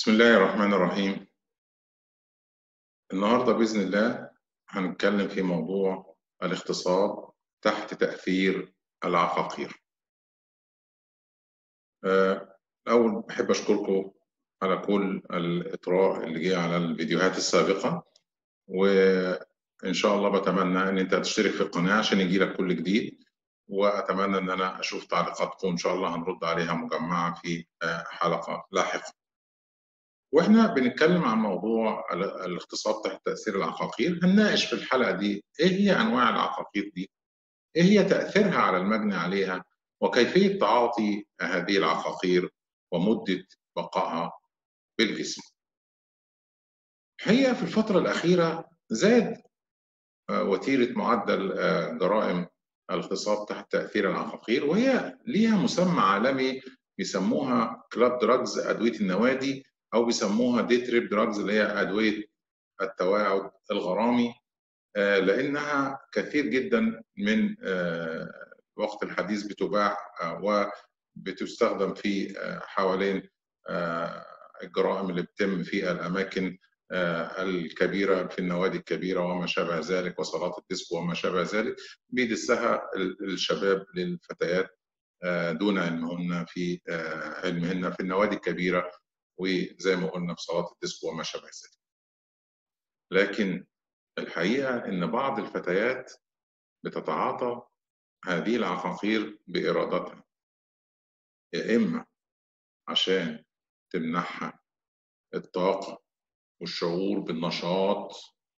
بسم الله الرحمن الرحيم النهاردة بإذن الله هنتكلم في موضوع الاغتصاب تحت تأثير العقاقير الأول بحب أشكركم على كل الإطراء اللي جه على الفيديوهات السابقة وإن شاء الله بتمنى إن أنت تشترك في القناة عشان يجيلك كل جديد وأتمنى إن أنا أشوف تعليقاتكم إن شاء الله هنرد عليها مجمعة في حلقة لاحقة واحنا بنتكلم عن موضوع الاغتصاب تحت تاثير العقاقير هنناقش في الحلقه دي ايه هي انواع العقاقير دي ايه هي تاثيرها على المجني عليها وكيفيه تعاطي هذه العقاقير ومده بقائها بالجسم هي في الفتره الاخيره زاد وتيره معدل جرائم الاغتصاب تحت تاثير العقاقير وهي ليها مسمى عالمي بيسموها كلاب دراجز ادويه النوادي او بيسموها دي تريب دراجز اللي هي ادويه التواعد الغرامي لانها كثير جدا من الوقت الحديث بتباع وبتستخدم في حوالين الجرائم اللي بتتم في الاماكن الكبيره في النوادي الكبيره وما شابه ذلك وصالات الديسكو وما شابه ذلك بيدسها الشباب للفتيات دون علمهن في علمهن في النوادي الكبيره وزي ما قلنا في صلاه الديسكو وما شابه ذلك. لكن الحقيقه ان بعض الفتيات بتتعاطى هذه العقاقير بارادتها يا اما عشان تمنحها الطاقه والشعور بالنشاط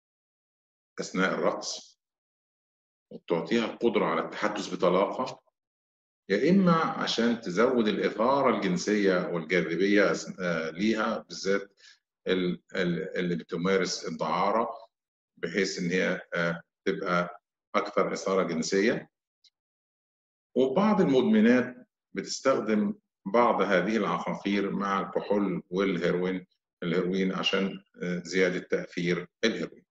اثناء الرقص وتعطيها القدره على التحدث بطلاقه يا اما عشان تزود الاثاره الجنسيه والجاذبيه ليها بالذات اللي بتمارس الدعاره بحيث ان هي تبقى اكثر اثاره جنسيه وبعض المدمنات بتستخدم بعض هذه العقاقير مع الكحول والهيروين الهيروين عشان زياده تاثير الهيروين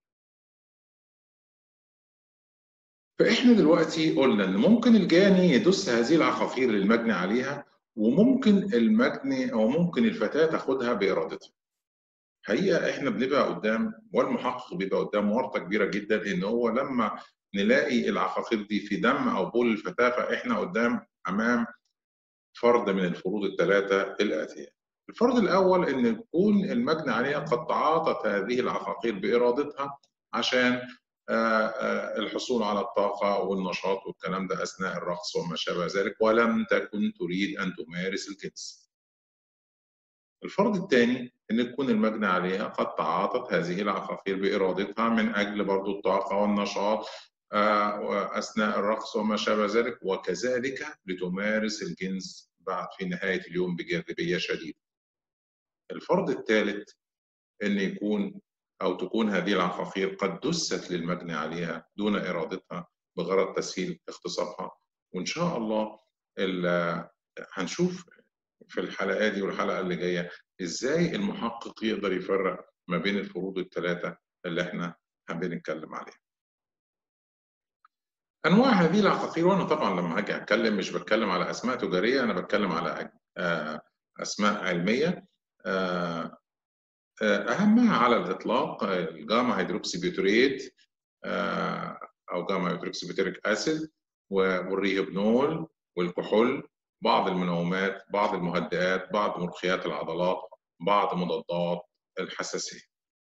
فاحنا دلوقتي قلنا ان ممكن الجاني يدس هذه العقاقير للمجني عليها وممكن المجني او ممكن الفتاه تاخدها بارادتها. حقيقه احنا بنبقى قدام والمحقق بيبقى قدام ورطه كبيره جدا ان هو لما نلاقي العقاقير دي في دم او بول الفتاه فاحنا قدام امام فرض من الفروض الثلاثه الاتيه. الفرض الاول ان يكون المجني عليها قد تعاطت هذه العقاقير بارادتها عشان الحصول على الطاقة والنشاط والكلام ده أثناء الرقص وما شابه ذلك ولم تكن تريد أن تمارس الجنس. الفرض الثاني أن يكون المجني عليها قد تعاطت هذه العقاقير بإرادتها من أجل برضو الطاقة والنشاط أثناء الرقص وما شابه ذلك وكذلك لتمارس الجنس بعد في نهاية اليوم بجاذبية شديدة. الفرض الثالث أن يكون أو تكون هذه العقاقير قد دست للمجني عليها دون إرادتها بغرض تسهيل اغتصابها وإن شاء الله هنشوف في الحلقة دي والحلقة اللي جاية إزاي المحقق يقدر يفرق ما بين الفروض الثلاثة اللي إحنا بنتكلم عليها. أنواع هذه العقاقير وأنا طبعا لما هاجي أتكلم مش بتكلم على أسماء تجارية أنا بتكلم على أسماء علمية أهمها على الإطلاق الجاما هيدروكسي بيوتريت أو جاما هيدروكسي بيوتريك أسيد والريهبنول والكحول بعض المنومات بعض المهدئات بعض مرخيات العضلات بعض مضادات الحساسية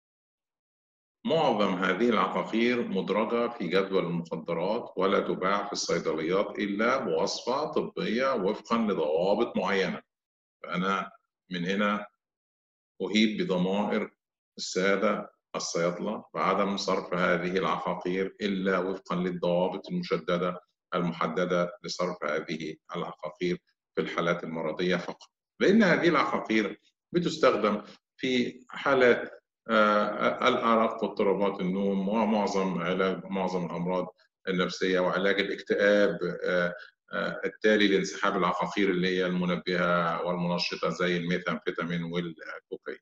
معظم هذه العقاقير مدرجة في جدول المخدرات ولا تباع في الصيدليات إلا بوصفة طبية وفقا لضوابط معينة فأنا من هنا أهيب بضمائر السادة الصيادلة بعدم صرف هذه العقاقير إلا وفقا للضوابط المشددة المحددة لصرف هذه العقاقير في الحالات المرضية فقط لأن هذه العقاقير بتستخدم في حالات الأرق واضطرابات النوم ومعظم علاج معظم الأمراض النفسية وعلاج الاكتئاب التالي لانسحاب العقاقير اللي هي المنبهة والمنشطة زي الميثامفيتامين والكوكايين.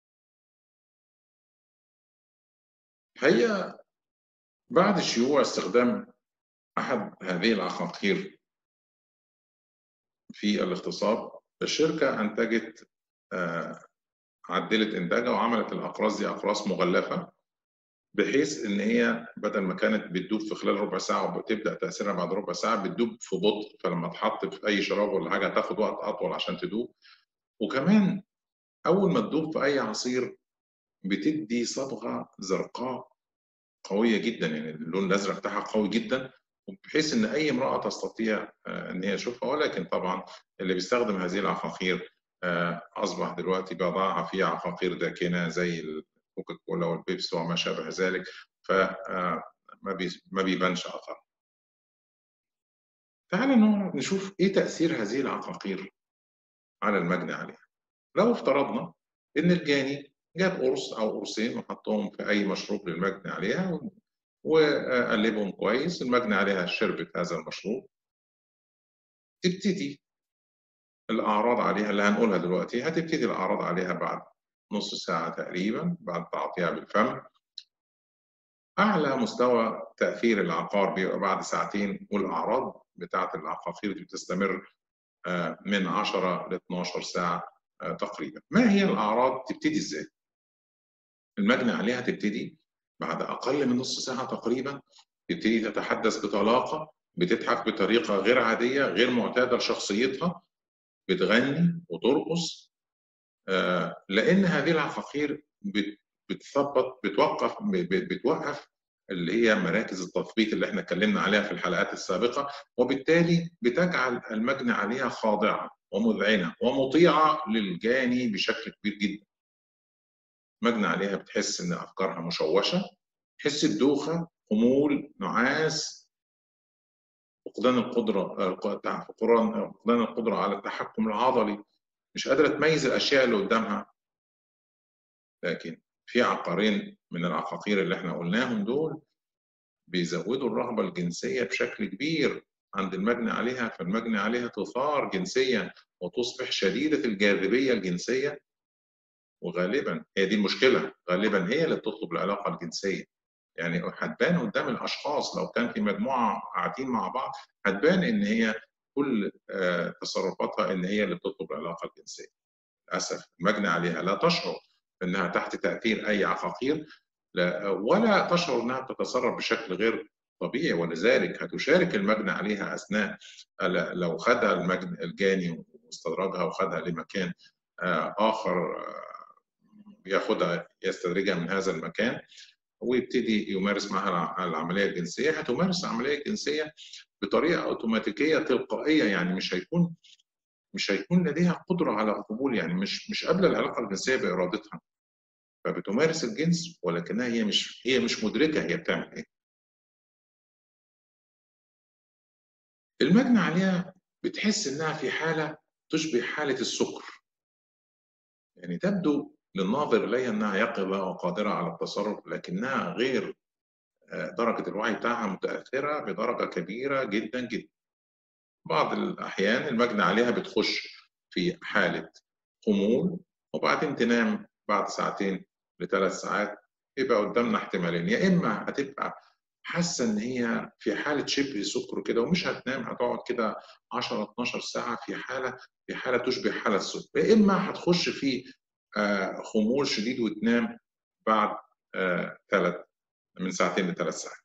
هي بعد شيوع استخدام أحد هذه العقاقير في الاغتصاب الشركة أنتجت عدلت انتاجها وعملت الاقراص دي اقراص مغلفه بحيث ان هي بدل ما كانت بتدوب في خلال ربع ساعه وبتبدا تاثيرها بعد ربع ساعه بتدوب في بطء فلما تحط في اي شراب ولا حاجه هتاخد وقت اطول عشان تدوب وكمان اول ما تدوب في اي عصير بتدي صبغه زرقاء قويه جدا يعني اللون الازرق بتاعها قوي جدا بحيث ان اي امراه تستطيع ان هي تشوفها ولكن طبعا اللي بيستخدم هذه العقاقير اصبح دلوقتي بيضعها في عقاقير داكنه زي الكوكا كولا والبيبسي وما شابه ذلك فما ما بيبانش اثر. تعال نشوف ايه تاثير هذه العقاقير على المجني عليها. لو افترضنا ان الجاني جاب قرص او قرصين وحطهم في اي مشروب للمجني عليها وقلبهم كويس المجني عليها شربت هذا المشروب تبتدي الأعراض عليها اللي هنقولها دلوقتي هتبتدي الأعراض عليها بعد نص ساعة تقريبا بعد تعاطيها بالفم أعلى مستوى تأثير العقار بيبقى بعد ساعتين والأعراض بتاعة العقاقير دي بتستمر من 10 ل 12 ساعة تقريبا ما هي الأعراض تبتدي إزاي؟ المجني عليها تبتدي بعد أقل من نص ساعة تقريبا تبتدي تتحدث بطلاقة بتضحك بطريقة غير عادية غير معتادة لشخصيتها بتغني وترقص آه لأن هذه العقاقير بتثبط بتوقف بتوقف اللي هي مراكز التثبيط اللي احنا اتكلمنا عليها في الحلقات السابقة وبالتالي بتجعل المجني عليها خاضعة ومذعنة ومطيعة للجاني بشكل كبير جدا مجني عليها بتحس ان افكارها مشوشه تحس بدوخه خمول نعاس فقدان القدره فقدان القدره على التحكم العضلي مش قادره تميز الاشياء اللي قدامها لكن في عقارين من العقاقير اللي احنا قلناهم دول بيزودوا الرغبه الجنسيه بشكل كبير عند المجني عليها فالمجني عليها تثار جنسيا وتصبح شديده الجاذبيه الجنسيه وغالبا هي دي المشكله غالبا هي اللي بتطلب العلاقه الجنسيه يعني هتبان قدام الاشخاص لو كان في مجموعه قاعدين مع بعض هتبان ان هي كل تصرفاتها ان هي اللي بتطلب العلاقه الجنسيه للاسف المجني عليها لا تشعر انها تحت تاثير اي عقاقير لا ولا تشعر انها بتتصرف بشكل غير طبيعي ولذلك هتشارك المجني عليها اثناء لو خدها المجني الجاني واستدرجها وخدها لمكان اخر ياخدها يستدرجها من هذا المكان ويبتدي يمارس معها العمليه الجنسيه هتمارس العمليه الجنسيه بطريقه اوتوماتيكيه تلقائيه يعني مش هيكون مش هيكون لديها قدره على القبول يعني مش مش قابله العلاقه الجنسيه بارادتها فبتمارس الجنس ولكنها هي مش هي مش مدركه هي بتعمل ايه المجني عليها بتحس انها في حاله تشبه حاله السكر يعني تبدو للناظر إليها أنها يقظة وقادرة على التصرف لكنها غير درجة الوعي بتاعها متأثرة بدرجة كبيرة جدا جدا بعض الأحيان المجني عليها بتخش في حالة خمول وبعدين تنام بعد ساعتين لثلاث ساعات يبقى قدامنا احتمالين يا إما هتبقى حاسة إن هي في حالة شبه سكر كده ومش هتنام هتقعد كده 10 12 ساعة في حالة في حالة تشبه حالة السكر يا إما هتخش في خمول شديد وتنام بعد ثلاث من ساعتين لثلاث ساعات.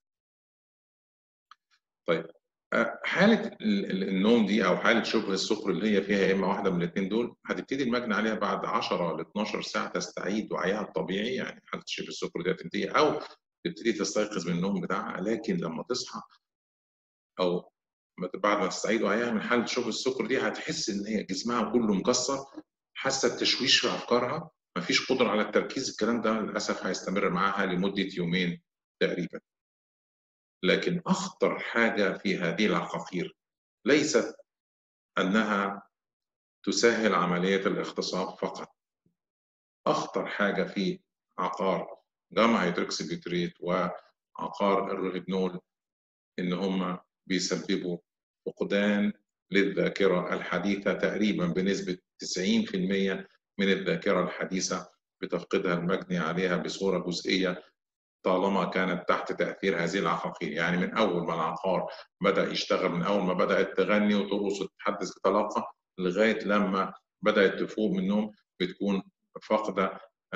طيب حالة النوم دي أو حالة شبه السكر اللي هي فيها يا إما واحدة من الاثنين دول هتبتدي المجني عليها بعد 10 ل 12 ساعة تستعيد وعيها الطبيعي يعني حالة شبه السكر دي هتنتهي أو تبتدي تستيقظ من النوم بتاعها لكن لما تصحى أو بعد ما تستعيد وعيها من حالة شبه السكر دي هتحس إن هي جسمها كله مكسر حاسه بتشويش في افكارها مفيش قدره على التركيز الكلام ده للاسف هيستمر معاها لمده يومين تقريبا لكن اخطر حاجه في هذه العقاقير ليست انها تسهل عمليه الاغتصاب فقط اخطر حاجه في عقار جاما هيدروكسيبيوتريت وعقار الروهيبنول ان هم بيسببوا فقدان للذاكره الحديثه تقريبا بنسبه 90% من الذاكرة الحديثة بتفقدها المجني عليها بصورة جزئية طالما كانت تحت تأثير هذه العقاقير يعني من أول ما العقار بدأ يشتغل من أول ما بدأت تغني وترقص وتتحدث بطلاقة لغاية لما بدأت تفوق من النوم بتكون فاقدة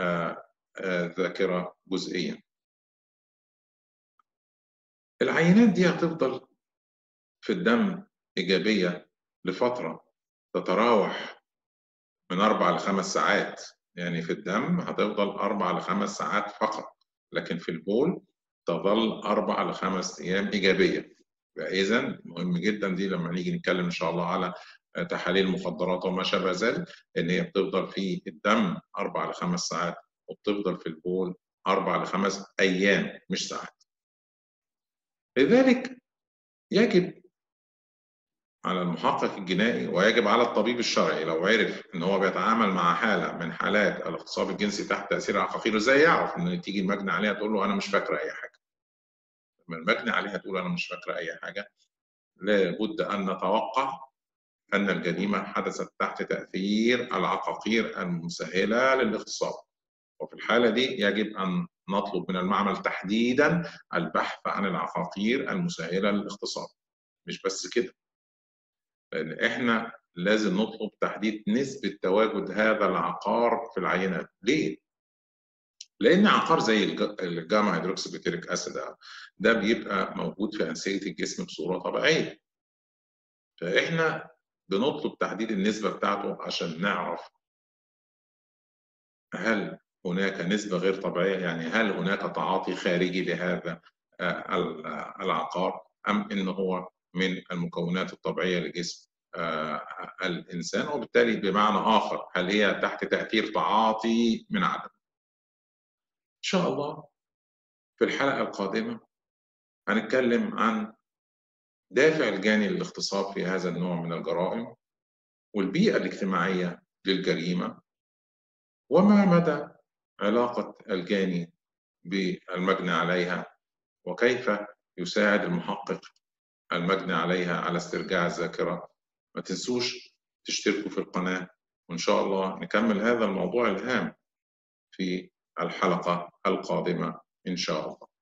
ذاكرة جزئيا العينات دي هتفضل في الدم إيجابية لفترة تتراوح من أربع لخمس ساعات يعني في الدم هتفضل أربع لخمس ساعات فقط لكن في البول تظل أربع لخمس أيام إيجابية إذا مهم جدا دي لما نيجي نتكلم إن شاء الله على تحاليل المخدرات وما شابه ذلك إن هي بتفضل في الدم أربع لخمس ساعات وبتفضل في البول أربع لخمس أيام مش ساعات لذلك يجب على المحقق الجنائي ويجب على الطبيب الشرعي لو عرف ان هو بيتعامل مع حاله من حالات الاغتصاب الجنسي تحت تاثير العقاقير ازاي يعرف ان تيجي المجني عليها تقول له انا مش فاكره اي حاجه لما المجني عليها تقول انا مش فاكره اي حاجه لابد ان نتوقع ان الجريمه حدثت تحت تاثير العقاقير المسهله للاغتصاب وفي الحاله دي يجب ان نطلب من المعمل تحديدا البحث عن العقاقير المسهله للاغتصاب مش بس كده لان احنا لازم نطلب تحديد نسبه تواجد هذا العقار في العينات ليه لان عقار زي الجاما هيدروكسيبيتيريك اسيد ده بيبقى موجود في انسجه الجسم بصوره طبيعيه فاحنا بنطلب تحديد النسبه بتاعته عشان نعرف هل هناك نسبه غير طبيعيه يعني هل هناك تعاطي خارجي لهذا العقار ام ان هو من المكونات الطبيعيه لجسم الانسان وبالتالي بمعنى اخر هل هي تحت تاثير تعاطي من عدم ان شاء الله في الحلقه القادمه هنتكلم عن دافع الجاني للاغتصاب في هذا النوع من الجرائم والبيئه الاجتماعيه للجريمه وما مدى علاقه الجاني بالمجني عليها وكيف يساعد المحقق المجني عليها على استرجاع الذاكرة ما تنسوش تشتركوا في القناة وإن شاء الله نكمل هذا الموضوع الهام في الحلقة القادمة إن شاء الله